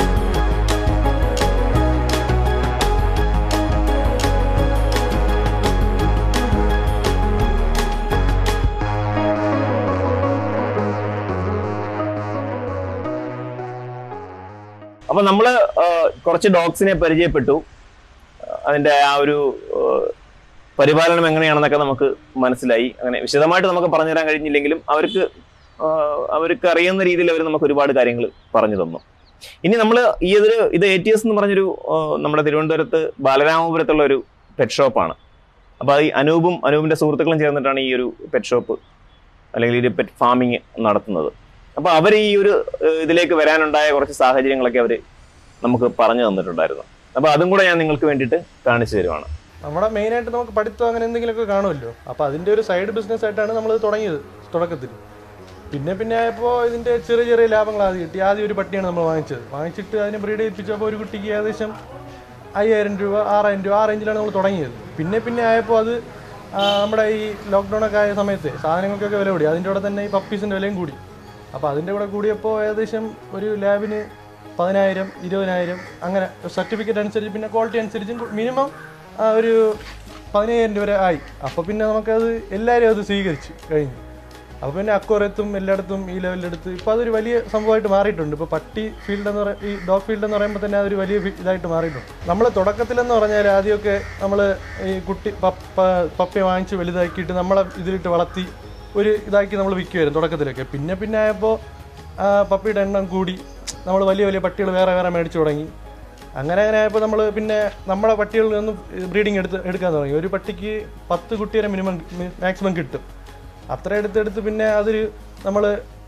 അപ്പൊ നമ്മള് ആ, കുറച്ച് ഡോഗ്സിനെ പരിചയപ്പെട്ടു അതിന്റെ ആ ഒരു ആ, പരിപാലനം എങ്ങനെയാണെന്നൊക്കെ നമുക്ക് മനസ്സിലായി അങ്ങനെ വിശദമായിട്ട് നമുക്ക് പറഞ്ഞു തരാൻ കഴിഞ്ഞില്ലെങ്കിലും അവർക്ക് ആ, അവർക്ക് അറിയുന്ന രീതിയിൽ അവർ നമുക്ക് ഒരുപാട് കാര്യങ്ങൾ പറഞ്ഞു തന്നു ഇനി നമ്മൾ ഈ ഒരു ഇത് എ ടി എസ് എന്ന് പറഞ്ഞൊരു ആ, നമ്മുടെ തിരുവനന്തപുരത്ത് ബാലരാമപുരത്തുള്ള ഒരു പെറ്റ് ഷോപ്പാണ് അപ്പോൾ ഈ അനൂപും അനൂപിന്റെ സുഹൃത്തുക്കളും ചേർന്നിട്ടാണ് ഈ ഒരു പെറ്റ് ഷോപ്പ് അല്ലെങ്കിൽ ഈ ഒരു പെറ്റ് ഫാമിങ് നടത്തുന്നത് അപ്പൊ അവർ ഈ ഒരു ഏഹ്, ഇതിലേക്ക് വരാനുണ്ടായ കുറച്ച് സാഹചര്യങ്ങളൊക്കെ അവർ നമുക്ക് പറഞ്ഞു തന്നിട്ടുണ്ടായിരുന്നു അപ്പൊ അതും കൂടെ ഞാൻ നിങ്ങൾക്ക് വേണ്ടിയിട്ട് കാണിച്ചു തരുവാണ് നമ്മുടെ മെയിനായിട്ട് നമുക്ക് പഠിത്തം അങ്ങനെ എന്തെങ്കിലുമൊക്കെ കാണുമല്ലോ അപ്പോൾ അതിൻ്റെ ഒരു സൈഡ് ബിസിനസ് ആയിട്ടാണ് നമ്മൾ തുടങ്ങിയത് തുടക്കത്തിൽ പിന്നെ പിന്നെ ആയപ്പോൾ ഇതിൻ്റെ ചെറിയ ചെറിയ ലാഭങ്ങൾ ആദ്യം കിട്ടി ആദ്യം ഒരു പട്ടിയാണ് നമ്മൾ വാങ്ങിച്ചത് വാങ്ങിച്ചിട്ട് അതിനെ ബ്രീഡ് ചെയ്യിപ്പിച്ചപ്പോൾ ഒരു കുട്ടിക്ക് ഏകദേശം അയ്യായിരം രൂപ ആറായിരം രൂപ ആ റേഞ്ചിലാണ് നമ്മൾ തുടങ്ങിയത് പിന്നെ പിന്നെ ആയപ്പോൾ അത് ആ, നമ്മുടെ ഈ ലോക്ക്ഡൗൺ ഒക്കെ ആയ സമയത്ത് സാധനങ്ങൾക്കൊക്കെ വില കൂടി അതിൻ്റെ കൂടെ തന്നെ ഈ പപ്പീസിൻ്റെ വിലയും കൂടി അപ്പോൾ അതിൻ്റെ കൂടെ കൂടിയപ്പോൾ ഏകദേശം ഒരു ലാബിന് പതിനായിരം ഇരുപതിനായിരം അങ്ങനെ സർട്ടിഫിക്കറ്റ് അനുസരിച്ച് പിന്നെ ക്വാളിറ്റി അനുസരിച്ചും മിനിമം ഒരു പതിനയ്യായിരം രൂപ വരെ ആയി അപ്പോൾ പിന്നെ നമുക്കത് എല്ലാവരും അത് സ്വീകരിച്ചു കഴിഞ്ഞു അപ്പോൾ പിന്നെ അക്കോറത്തും എല്ലായിടത്തും ഈ ലെവലിലെടുത്ത് ഇപ്പോൾ അതൊരു വലിയ സംഭവമായിട്ട് മാറിയിട്ടുണ്ട് ഇപ്പോൾ പട്ടി ഫീൽഡ് എന്ന് പറയുക ഈ ഡോഗ് ഫീൽഡ് എന്ന് പറയുമ്പോൾ തന്നെ അതൊരു വലിയ ഫി- ഇതായിട്ട് മാറിയിട്ടുണ്ട് നമ്മൾ തുടക്കത്തിലെന്ന് പറഞ്ഞാൽ ആദ്യമൊക്കെ നമ്മൾ ഈ കുട്ടി പപ്പ പപ്പയെ വാങ്ങിച്ച് വലുതാക്കിയിട്ട് നമ്മളെ ഇതിലിട്ട് വളർത്തി ഒരു ഇതാക്കി നമ്മൾ വിൽക്കുമായിരുന്നു തുടക്കത്തിലൊക്കെ പിന്നെ പിന്നെ ആയപ്പോൾ പപ്പിയുടെ എണ്ണം കൂടി നമ്മൾ വലിയ വലിയ പട്ടികൾ വേറെ വേറെ മേടിച്ചു തുടങ്ങി അങ്ങനെ അങ്ങനെ ആയപ്പോൾ നമ്മൾ പിന്നെ നമ്മളെ പട്ടികളിൽ നിന്നും ബ്രീഡിങ് എടുത്ത് എടുക്കാൻ തുടങ്ങി ഒരു പട്ടിക്ക് പത്ത് കുട്ടിയെ മിനിമം മാക്സിമം കിട്ടും അത്ര എടുത്തെടുത്ത് പിന്നെ അതൊരു നമ്മൾ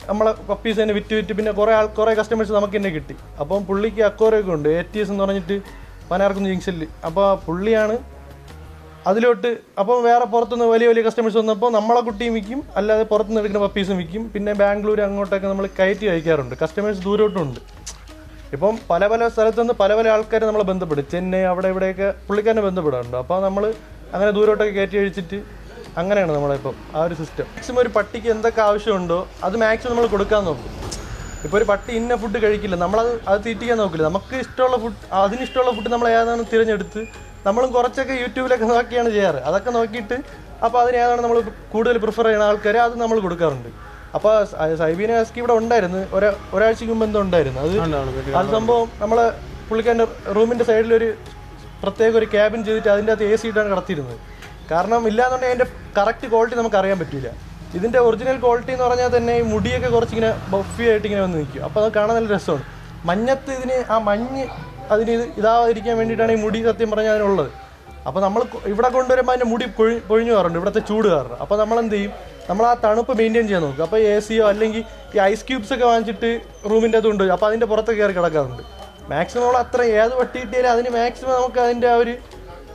നമ്മളെ പപ്പീസ് തന്നെ വിറ്റ് വിറ്റ് പിന്നെ കുറേ ആൾ കുറേ കസ്റ്റമേഴ്സ് നമുക്ക് തന്നെ കിട്ടി അപ്പം പുള്ളിക്ക് അക്കോറൊക്കെ ഉണ്ട് എ ടി എസ് എന്ന് പറഞ്ഞിട്ട് പനാർക്കുന്ന് ജംഗ്ഷനിൽ അപ്പോൾ പുള്ളിയാണ് അതിലോട്ട് അപ്പം വേറെ പുറത്തുനിന്ന് വലിയ വലിയ കസ്റ്റമേഴ്സ് വന്നപ്പോൾ നമ്മളെ കുട്ടിയും വിൽക്കും അല്ലാതെ പുറത്തുനിന്ന് എടുക്കുന്ന പപ്പീസും വിൽക്കും പിന്നെ ബാംഗ്ലൂർ അങ്ങോട്ടൊക്കെ നമ്മൾ കയറ്റി അയക്കാറുണ്ട് കസ്റ്റമേഴ്സ് ദൂരോട്ടും ഉണ്ട് ഇപ്പം പല പല സ്ഥലത്തുനിന്ന് പല പല ആൾക്കാരെ നമ്മളെ ബന്ധപ്പെടും ചെന്നൈ അവിടെ ഇവിടെയൊക്കെ പുള്ളിക്കാരനെ ബന്ധപ്പെടാറുണ്ട് അപ്പോൾ നമ്മൾ അങ്ങനെ ദൂരോട്ടൊക്കെ കയറ്റി അഴിച്ചിട്ട് അങ്ങനെയാണ് നമ്മളിപ്പം ആ ഒരു സിസ്റ്റം മാക്സിമം ഒരു പട്ടിക്ക് എന്തൊക്കെ ആവശ്യമുണ്ടോ അത് മാക്സിമം നമ്മൾ കൊടുക്കാൻ നോക്കും ഇപ്പോൾ ഒരു പട്ടി ഇന്ന ഫുഡ് കഴിക്കില്ല നമ്മളത് അത് തീറ്റിക്കാൻ നോക്കില്ല നമുക്ക് ഇഷ്ടമുള്ള ഫുഡ് അതിന് ഇഷ്ടമുള്ള ഫുഡ് നമ്മൾ ഏതാണ് തിരഞ്ഞെടുത്ത് നമ്മളും കുറച്ചൊക്കെ യൂട്യൂബിലൊക്കെ നോക്കിയാണ് ചെയ്യാറ് അതൊക്കെ നോക്കിയിട്ട് അപ്പോൾ അതിന് ഏതാണ് നമ്മൾ കൂടുതൽ പ്രിഫർ ചെയ്യുന്ന ആൾക്കാർ അത് നമ്മൾ കൊടുക്കാറുണ്ട് അപ്പോൾ സൈബീന ഹസ്കി ഇവിടെ ഉണ്ടായിരുന്നു ഒരാ ഒരാഴ്ചക്ക് മുമ്പ് എന്തോ ഉണ്ടായിരുന്നു അത് അത് സംഭവം നമ്മളെ പുള്ളിക്കാരൻ്റെ റൂമിൻ്റെ സൈഡിലൊരു പ്രത്യേക ഒരു ക്യാബിൻ ചെയ്തിട്ട് അതിൻ്റെ അകത്ത് എ സി ഇട്ടാണ് കിടത്തിയിരുന്നത് കാരണം ഇല്ലാന്നുണ്ടെങ്കിൽ അതിൻ്റെ കറക്റ്റ് ക്വാളിറ്റി നമുക്ക് അറിയാൻ പറ്റില്ല ഇതിൻ്റെ ഒറിജിനൽ ക്വാളിറ്റി എന്ന് പറഞ്ഞാൽ തന്നെ ഈ മുടിയൊക്കെ കുറച്ചിങ്ങനെ ബഫി ആയിട്ട് ഇങ്ങനെ വന്ന് നിൽക്കും അപ്പോൾ അത് കാണാൻ നല്ല രസമാണ് മഞ്ഞത്ത് ഇതിന് ആ മഞ്ഞ് അതിന് ഇത് ഇതാവാതിരിക്കാൻ വേണ്ടിയിട്ടാണ് ഈ മുടി സത്യം പറഞ്ഞാൽ അതിനുള്ളത് അപ്പോൾ നമ്മൾ കൊ- ഇവിടെ കൊണ്ടുവരുമ്പോൾ അതിൻ്റെ മുടി പൊഴി പൊഴിഞ്ഞു കയറുണ്ട് ഇവിടുത്തെ ചൂട് കാരണം അപ്പോൾ നമ്മൾ എന്ത് ചെയ്യും നമ്മൾ ആ തണുപ്പ് മെയിൻറ്റെയിൻ ചെയ്യാൻ നോക്കും അപ്പോൾ എ സിയോ അല്ലെങ്കിൽ ഈ ഐസ് ക്യൂബ്സ് ഒക്കെ വാങ്ങിച്ചിട്ട് റൂമിൻ്റെ അകത്ത് കൊണ്ട് അപ്പോൾ അതിൻ്റെ പുറത്ത് കയറി കിടക്കാറുണ്ട് മാക്സിമം നമ്മൾ അത്ര ഏത് പട്ടി കിട്ടിയാലും അതിന് മാക്സിമം നമുക്ക് അതിൻ്റെ ആ ഒരു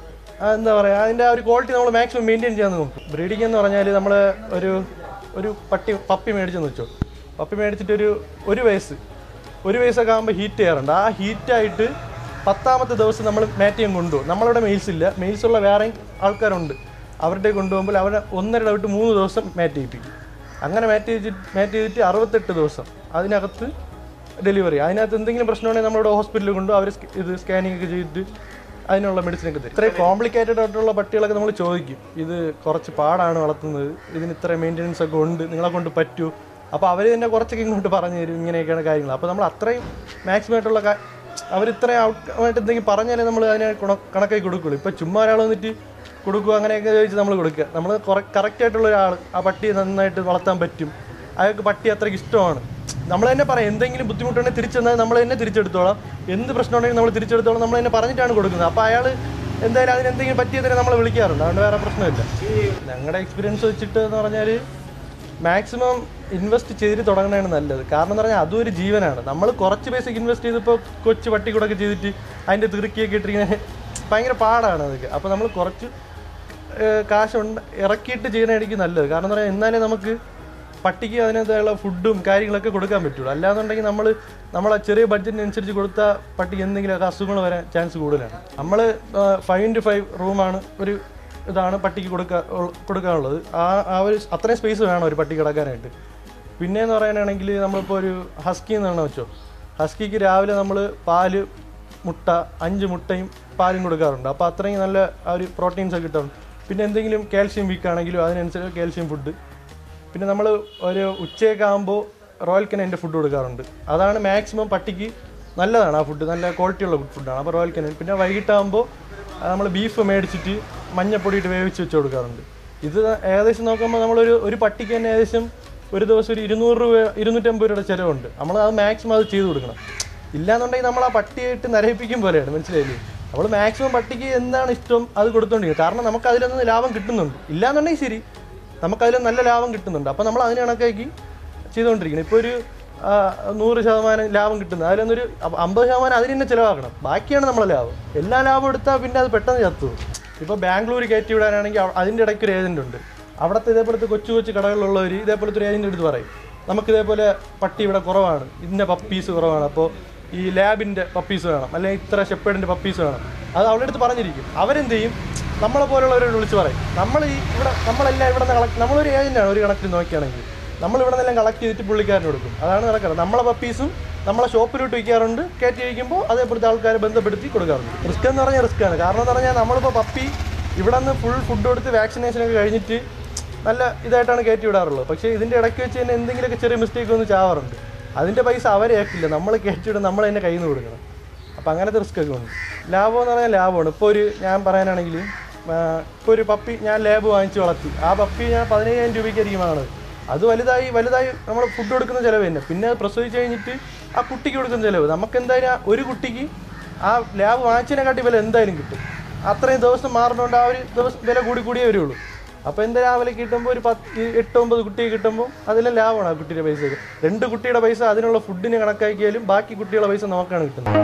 ആ, എന്താ പറയുക അതിൻ്റെ ആ ഒരു ക്വാളിറ്റി നമ്മൾ മാക്സിമം മെയിൻറ്റെയിൻ ചെയ്യാൻ നോക്കും ബ്രീഡിംഗ് എന്ന് പറഞ്ഞാൽ നമ്മൾ ഒരു ഒരു പട്ടി പപ്പി മേടിച്ചെന്ന് വെച്ചോ പപ്പി മേടിച്ചിട്ട് ഒരു ഒരു വയസ്സ് ഒരു വയസ്സൊക്കെ ആകുമ്പോൾ ഹീറ്റ് ചെയ്യാറുണ്ട് ആ ഹീറ്റായിട്ട് പത്താമത്തെ ദിവസം നമ്മൾ മാറ്റ് ചെയ്യാൻ കൊണ്ടുപോകും നമ്മളിവിടെ മെയിൽസ് ഇല്ല മെയിൽസ് ഉള്ള വേറെയും ആൾക്കാരുണ്ട് അവരുടെ കൊണ്ടുപോകുമ്പോൾ അവരെ ഒന്നര വിട്ട് മൂന്ന് ദിവസം മാറ്റ് ചെയ്യിപ്പിക്കും അങ്ങനെ മാറ്റ് ചെയ്തിട്ട് മാറ്റ് ചെയ്തിട്ട് അറുപത്തെട്ട് ദിവസം അതിനകത്ത് ഡെലിവറി അതിനകത്ത് എന്തെങ്കിലും പ്രശ്നമുണ്ടെങ്കിൽ നമ്മളിവിടെ ഹോസ്പിറ്റലിൽ കൊണ്ടു അവർ ഇത് സ്കാനിങ് ഒക്കെ ചെയ്തിട്ട് അതിനുള്ള മെഡിസിൻ ഒക്കെ തരും ഇത്രയും കോംപ്ലിക്കേറ്റഡ് ആയിട്ടുള്ള പട്ടികളൊക്കെ നമ്മൾ ചോദിക്കും ഇത് കുറച്ച് പാടാണ് വളർത്തുന്നത് ഇതിന് ഇത്ര മെയിൻ്റെനൻസ് ഒക്കെ ഉണ്ട് നിങ്ങളെ കൊണ്ട് പറ്റൂ അപ്പോൾ അവർ തന്നെ കുറച്ചൊക്കെ ഇങ്ങോട്ട് പറഞ്ഞു തരും ഇങ്ങനെയൊക്കെയാണ് കാര്യങ്ങൾ അപ്പോൾ നമ്മൾ അത്രയും മാക്സിമം ആയിട്ടുള്ള കാ- അവർ ഇത്രയും ഔട്ട് എന്തെങ്കിലും പറഞ്ഞാലേ നമ്മൾ അതിനെ ഗുണ- കണക്കാക്കി കൊടുക്കുള്ളൂ ഇപ്പോൾ ചുമ്മാ ഒരാൾ വന്നിട്ട് കൊടുക്കുക അങ്ങനെയൊക്കെ ചോദിച്ച് നമ്മൾ കൊടുക്കുക നമ്മൾ കറക്റ്റ് ആയിട്ടുള്ള ഒരാൾ ആ പട്ടിയെ നന്നായിട്ട് വളർത്താൻ പറ്റും അയാൾക്ക് പട്ടി അത്രയ്ക്ക് ഇഷ്ടമാണ് നമ്മൾ തന്നെ പറയാം എന്തെങ്കിലും ബുദ്ധിമുട്ടുണ്ടെങ്കിൽ തിരിച്ചെന്നാൽ നമ്മൾ തന്നെ തിരിച്ചെടുത്തോളാം എന്ത് പ്രശ്നം ഉണ്ടെങ്കിൽ നമ്മൾ തിരിച്ചെടുത്തോളാം നമ്മൾ തന്നെ പറഞ്ഞിട്ടാണ് കൊടുക്കുന്നത് അപ്പോൾ അയാൾ എന്തായാലും അതിന് എന്തെങ്കിലും പറ്റിയതിനെ നമ്മൾ വിളിക്കാറുണ്ട് അതുകൊണ്ട് വേറെ പ്രശ്നമില്ല ഞങ്ങളുടെ എക്സ്പീരിയൻസ് വെച്ചിട്ട് എന്ന് പറഞ്ഞാൽ മാക്സിമം ഇൻവെസ്റ്റ് ചെയ്തിട്ട് തുടങ്ങുന്നതാണ് നല്ലത് കാരണം എന്ന് പറഞ്ഞാൽ അതും ഒരു ജീവനാണ് നമ്മൾ കുറച്ച് പൈസക്ക് ഇൻവെസ്റ്റ് ചെയ്തിപ്പോൾ കൊച്ചു പട്ടി കൂടെ ചെയ്തിട്ട് അതിൻ്റെ തിറുക്കിയൊക്കെ ഇട്ടിരിങ്ങനെ ഭയങ്കര പാടാണ് അതൊക്കെ അപ്പോൾ നമ്മൾ കുറച്ച് ഏഹ് കാശ് ഉണ്ട് ഇറക്കിയിട്ട് ചെയ്യുന്നതായിരിക്കും നല്ലത് കാരണം എന്ന് പറഞ്ഞാൽ എന്നാലേ നമുക്ക് പട്ടിക്ക് അതിനകത്തുള്ള ഫുഡും കാര്യങ്ങളൊക്കെ കൊടുക്കാൻ പറ്റുള്ളൂ അല്ലാന്നുണ്ടെങ്കിൽ നമ്മൾ നമ്മളെ ചെറിയ ബഡ്ജറ്റിനനുസരിച്ച് കൊടുത്താൽ പട്ടിക്ക് എന്തെങ്കിലുമൊക്കെ അസുഖങ്ങൾ വരാൻ ചാൻസ് കൂടുതലാണ് നമ്മൾ ഫൈവ് ഇൻറ്റു ഫൈവ് റൂമാണ് ഒരു ഇതാണ് പട്ടിക്ക് കൊടുക്കാൻ കൊടുക്കാനുള്ളത് ആ ആ ഒരു അത്രയും സ്പേസ് വേണം ഒരു പട്ടി കിടക്കാനായിട്ട് പിന്നെ എന്ന് പറയാനാണെങ്കിൽ നമ്മളിപ്പോൾ ഒരു ഹസ്കി എന്നാണ് വെച്ചോ ഹസ്കിക്ക് രാവിലെ നമ്മൾ പാല് മുട്ട അഞ്ച് മുട്ടയും പാലും കൊടുക്കാറുണ്ട് അപ്പോൾ അത്രയും നല്ല ആ ഒരു പ്രോട്ടീൻസ് ഒക്കെ കിട്ടാറുണ്ട് പിന്നെ എന്തെങ്കിലും കാൽഷ്യം വീക്ക് ആണെങ്കിലും അതിനനുസരിച്ച് കാൽഷ്യം ഫുഡ് പിന്നെ നമ്മൾ ഒരു ഉച്ചയൊക്കെ ആകുമ്പോൾ റോയൽ കനൻ്റെ ഫുഡ് കൊടുക്കാറുണ്ട് അതാണ് മാക്സിമം പട്ടിക്ക് നല്ലതാണ് ആ ഫുഡ് നല്ല ക്വാളിറ്റിയുള്ള ഫുഡാണ് അപ്പോൾ റോയൽ കനൻ പിന്നെ വൈകിട്ടാകുമ്പോൾ നമ്മൾ ബീഫ് മേടിച്ചിട്ട് മഞ്ഞപ്പൊടി ഇട്ട് വേവിച്ച് വെച്ച് കൊടുക്കാറുണ്ട് ഇത് ഏകദേശം നോക്കുമ്പോൾ നമ്മളൊരു ഒരു പട്ടിക്ക് തന്നെ ഏകദേശം ഒരു ദിവസം ഒരു ഇരുന്നൂറ് രൂപ ഇരുന്നൂറ്റമ്പത് രൂപയുടെ ചിലവുണ്ട് നമ്മൾ അത് മാക്സിമം അത് ചെയ്ത് കൊടുക്കണം ഇല്ലാന്നുണ്ടെങ്കിൽ നമ്മൾ ആ പട്ടിയായിട്ട് നരയിപ്പിക്കും പോലെയാണ് മനസ്സിലായില്ലേ നമ്മൾ മാക്സിമം പട്ടിക്ക് എന്താണ് ഇഷ്ടം അത് കൊടുത്തോണ്ടിരിക്കും കാരണം നമുക്ക് അതിലൊന്നും ലാഭം കിട്ടുന്നുണ്ട് ഇല്ലാന്നുണ്ടെങ്കിൽ ശരി നമുക്ക് അതിൽ നല്ല ലാഭം കിട്ടുന്നുണ്ട് അപ്പോൾ നമ്മൾ അതിന് കണക്കാക്കി ചെയ്തുകൊണ്ടിരിക്കണം ഇപ്പോൾ ഒരു ആ, നൂറ് ശതമാനം ലാഭം കിട്ടുന്നത് അതിലൊന്നൊരു അമ്പ- അമ്പത് ശതമാനം അതിന് തന്നെ ചിലവാക്കണം ബാക്കിയാണ് നമ്മളെ ലാഭം എല്ലാ ലാഭം എടുത്താൽ പിന്നെ അത് പെട്ടെന്ന് ചത്തു ഇപ്പോൾ ബാംഗ്ലൂർ കയറ്റി വിടാനാണെങ്കിൽ അവ- അതിൻ്റെ ഇടയ്ക്ക് ഒരു ഏജൻ്റ് ഉണ്ട് അവിടുത്തെ ഇതേപോലത്തെ കൊച്ചു കൊച്ചു കടകളിലുള്ളവർ ഇതേപോലത്തെ ഒരു ഏജൻ്റ് എടുത്ത് പറയും നമുക്ക് ഇതേപോലെ പട്ടി ഇവിടെ കുറവാണ് ഇന്ന പപ്പീസ് കുറവാണ് അപ്പോൾ ഈ ലാബിൻ്റെ പപ്പീസ് വേണം അല്ലെങ്കിൽ ഇത്ര ഷെപ്പേഡിൻ്റെ പപ്പീസ് വേണം അത് അവളുടെ അടുത്ത് പറഞ്ഞിരിക്കും അവരെന്ത് ചെയ്യും നമ്മളെ പോലുള്ളവരോട് വിളിച്ച് പറയും നമ്മൾ ഈ ഇവിടെ നമ്മളെല്ലാം ഇവിടെ നിന്ന് കളക്ട് നമ്മളൊരു ഏജൻ്റാണ് ഒരു കണക്കിൽ നോക്കുകയാണെങ്കിൽ നമ്മൾ ഇവിടെ നിന്നെല്ലാം കളക്ട് ചെയ്തിട്ട് പുള്ളിക്കാരന് കൊടുക്കും അതാണ് നടക്കുന്നത് നമ്മളെ പപ്പീസും നമ്മളെ ഷോപ്പിലോട്ട് വിൽക്കാറുണ്ട് കയറ്റി വയ്ക്കുമ്പോൾ അതേപോലത്തെ ആൾക്കാരെ ബന്ധപ്പെടുത്തി കൊടുക്കാറുണ്ട് റിസ്ക് എന്ന് പറഞ്ഞാൽ റിസ്ക് ആണ് കാരണം എന്ന് പറഞ്ഞാൽ നമ്മളിപ്പോൾ പപ്പി ഇവിടെ നിന്ന് ഫുൾ ഫുഡ് കൊടുത്ത് വാക്സിനേഷൻ ഒക്കെ കഴിഞ്ഞിട്ട് നല്ല ഇതായിട്ടാണ് കയറ്റി വിടാറുള്ളത് പക്ഷേ ഇതിൻ്റെ ഇടയ്ക്ക് വെച്ച് തന്നെ എന്തെങ്കിലുമൊക്കെ ചെറിയ മിസ്റ്റേക്ക് ഒന്ന് ചാവാറുണ്ട് അതിൻ്റെ പൈസ അവരെ ഏക്കില്ല നമ്മൾ കയറ്റി വിടും നമ്മൾ തന്നെ കയ്യിൽ നിന്ന് കൊടുക്കണം അപ്പോൾ അങ്ങനത്തെ റിസ്ക് ഒക്കെ ഉണ്ട് ലാഭം എന്ന് പറഞ്ഞാൽ ലാഭമാണ് ഇപ്പോൾ ഒരു ഞാൻ പറയാനാണെങ്കിൽ ഇപ്പോൾ ഒരു പപ്പി ഞാൻ ലാബ് വാങ്ങിച്ച് വളർത്തി ആ പപ്പി ഞാൻ പതിനയ്യായിരം രൂപയ്ക്കായിരിക്കും വാങ്ങുന്നത് അത് വലുതായി വലുതായി നമ്മൾ ഫുഡ് കൊടുക്കുന്ന ചിലവ് തന്നെ പിന്നെ അത് പ്രസവിച്ച് കഴിഞ്ഞിട്ട് ആ കുട്ടിക്ക് കൊടുക്കുന്ന ചിലവ് നമുക്ക് എന്തായാലും ആ ഒരു കുട്ടിക്ക് ആ ലാബ് വാങ്ങിച്ചതിനെക്കാട്ടി വില എന്തായാലും കിട്ടും അത്രയും ദിവസം മാറുന്നതുകൊണ്ട് ആ ഒരു ദിവസം വില കൂടി കൂടിയേ വരുള്ളൂ അപ്പോൾ എന്താ രാവിലെ കിട്ടുമ്പോൾ ഒരു പത്ത് എട്ട് ഒമ്പത് കുട്ടിയെ കിട്ടുമ്പോൾ അതിലും ലാഭമാണ് ആ കുട്ടിയുടെ പൈസ രണ്ട് കുട്ടിയുടെ പൈസ അതിനുള്ള ഫുഡിന് കണക്കാക്കിയാലും ബാക്കി കുട്ടികളുടെ പൈസ നമുക്കാണ് കിട്ടുന്നത്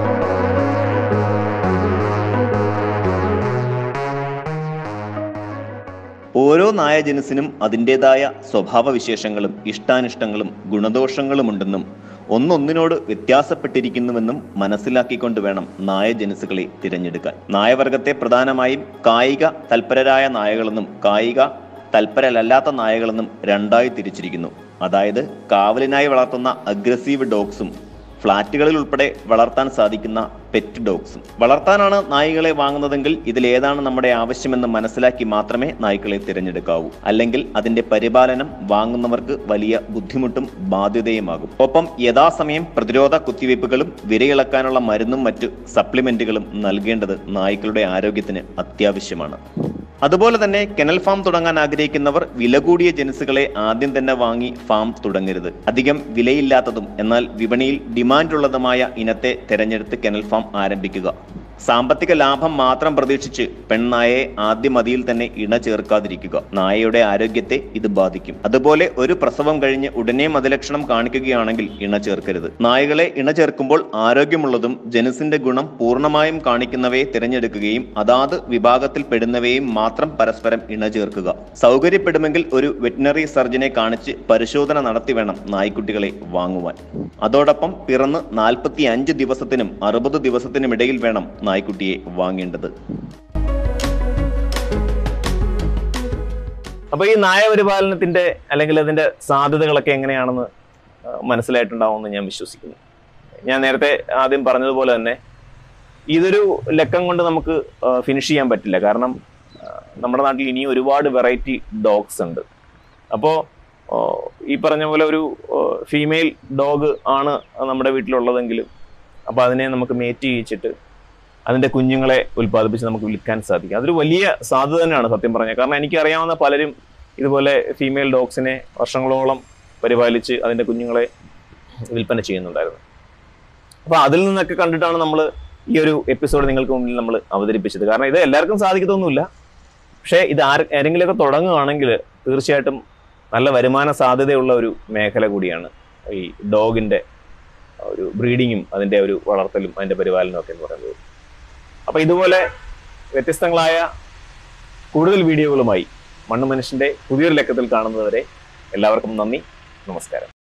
ഓരോ നായ ജനുസിനും അതിൻ്റെതായ സ്വഭാവവിശേഷങ്ങളും ഇഷ്ടാനിഷ്ടങ്ങളും ഗുണദോഷങ്ങളുമുണ്ടെന്നും ഒന്നൊന്നിനോട് വ്യത്യാസപ്പെട്ടിരിക്കുന്നുവെന്നും മനസ്സിലാക്കിക്കൊണ്ട് വേണം നായ ജനുസുകളെ തിരഞ്ഞെടുക്കാൻ നായവർഗത്തെ പ്രധാനമായും കായിക തൽപരരായ നായകളെന്നും കായിക തൽപരരല്ലാത്ത നായകളെന്നും രണ്ടായി തിരിച്ചിരിക്കുന്നു അതായത് കാവലിനായി വളർത്തുന്ന അഗ്രസീവ് ഡോഗ്സും ഫ്ളാറ്റുകളിൽ ഉൾപ്പെടെ വളർത്താൻ സാധിക്കുന്ന പെറ്റ് ഡോഗ്സും വളർത്താനാണ് നായ്ക്കളെ വാങ്ങുന്നതെങ്കിൽ ഇതിലേതാണ് നമ്മുടെ ആവശ്യമെന്ന് മനസ്സിലാക്കി മാത്രമേ നായ്ക്കളെ തിരഞ്ഞെടുക്കാവൂ അല്ലെങ്കിൽ അതിന്റെ പരിപാലനം വാങ്ങുന്നവർക്ക് വലിയ ബുദ്ധിമുട്ടും ബാധ്യതയുമാകും ഒപ്പം യഥാസമയം പ്രതിരോധ കുത്തിവയ്പ്പുകളും വിരയിളക്കാനുള്ള മരുന്നും മറ്റു സപ്ലിമെന്റുകളും നൽകേണ്ടത് നായ്ക്കളുടെ ആരോഗ്യത്തിന് അത്യാവശ്യമാണ് അതുപോലെ തന്നെ കെനൽ ഫാം തുടങ്ങാൻ ആഗ്രഹിക്കുന്നവർ വില കൂടിയ ജനുസുകളെ ആദ്യം തന്നെ വാങ്ങി ഫാം തുടങ്ങരുത് അധികം വിലയില്ലാത്തതും എന്നാൽ വിപണിയിൽ ഡിമാൻഡുള്ളതുമായ ഇനത്തെ തെരഞ്ഞെടുത്ത് കെനൽ ഫാം ആരംഭിക്കുക സാമ്പത്തിക ലാഭം മാത്രം പ്രതീക്ഷിച്ച് പെൺനായയെ ആദ്യ മതിയിൽ തന്നെ ഇണ ചേർക്കാതിരിക്കുക നായയുടെ ആരോഗ്യത്തെ ഇത് ബാധിക്കും അതുപോലെ ഒരു പ്രസവം കഴിഞ്ഞ് ഉടനെ മതിലക്ഷണം കാണിക്കുകയാണെങ്കിൽ ഇണ ചേർക്കരുത് നായകളെ ഇണ ചേർക്കുമ്പോൾ ആരോഗ്യമുള്ളതും ജനുസിന്റെ ഗുണം പൂർണ്ണമായും കാണിക്കുന്നവയെ തിരഞ്ഞെടുക്കുകയും അതാത് വിഭാഗത്തിൽ പെടുന്നവയും മാത്രം പരസ്പരം ഇണ ചേർക്കുക സൗകര്യപ്പെടുമെങ്കിൽ ഒരു വെറ്റിനറി സർജനെ കാണിച്ച് പരിശോധന നടത്തി വേണം നായ്ക്കുട്ടികളെ വാങ്ങുവാൻ അതോടൊപ്പം പിറന്ന് നാൽപ്പത്തി അഞ്ച് ദിവസത്തിനും അറുപത് ദിവസത്തിനും ഇടയിൽ വേണം നായ്ക്കുട്ടിയെ വാങ്ങേണ്ടത് അപ്പോൾ ഈ നായ പരിപാലനത്തിന്റെ അല്ലെങ്കിൽ അതിന്റെ സാധ്യതകളൊക്കെ എങ്ങനെയാണെന്ന് ആ, മനസ്സിലായിട്ടുണ്ടാവുമെന്ന് ഞാൻ വിശ്വസിക്കുന്നു ഞാൻ നേരത്തെ ആദ്യം പറഞ്ഞതുപോലെ തന്നെ ഇതൊരു ലക്കം കൊണ്ട് നമുക്ക് ഫിനിഷ് ചെയ്യാൻ പറ്റില്ല കാരണം ആ, നമ്മുടെ നാട്ടിൽ ഇനിയും ഒരുപാട് വെറൈറ്റി ഡോഗ്സ് ഉണ്ട് അപ്പോൾ ഈ പറഞ്ഞ പോലെ ഒരു ഫീമെയിൽ ഡോഗ് ആണ് നമ്മുടെ വീട്ടിലുള്ളതെങ്കിലും അപ്പോൾ അതിനെ നമുക്ക് മേറ്റ് ചെയ്യിച്ചിട്ട് അതിൻ്റെ കുഞ്ഞുങ്ങളെ ഉൽപ്പാദിപ്പിച്ച് നമുക്ക് വിൽക്കാൻ സാധിക്കും അതൊരു വലിയ സാധ്യത തന്നെയാണ് സത്യം പറഞ്ഞാൽ കാരണം എനിക്കറിയാവുന്ന പലരും ഇതുപോലെ ഫീമെയിൽ ഡോഗ്സിനെ വർഷങ്ങളോളം പരിപാലിച്ച് അതിൻ്റെ കുഞ്ഞുങ്ങളെ വിൽപ്പന ചെയ്യുന്നുണ്ടായിരുന്നു അപ്പോൾ അതിൽ നിന്നൊക്കെ കണ്ടിട്ടാണ് നമ്മൾ ഈ ഒരു എപ്പിസോഡ് നിങ്ങൾക്ക് മുന്നിൽ നമ്മൾ അവതരിപ്പിച്ചത് കാരണം ഇത് എല്ലാവർക്കും സാധിക്കത്തൊന്നുമില്ല പക്ഷേ ഇത് ആര് ആരെങ്കിലുമൊക്കെ തുടങ്ങുകയാണെങ്കിൽ തീർച്ചയായിട്ടും നല്ല വരുമാന സാധ്യതയുള്ള ഒരു മേഖല കൂടിയാണ് ഈ ഡോഗിൻ്റെ ഒരു ബ്രീഡിങ്ങും അതിൻ്റെ ഒരു വളർത്തലും അതിൻ്റെ പരിപാലനവും ഒക്കെ എന്ന് പറയുന്നത് അപ്പോൾ ഇതുപോലെ വ്യത്യസ്തങ്ങളായ കൂടുതൽ വീഡിയോകളുമായി മണ്ണ് മനുഷ്യൻ്റെ പുതിയൊരു ലക്കത്തിൽ കാണുന്നതുവരെ എല്ലാവർക്കും നന്ദി നമസ്കാരം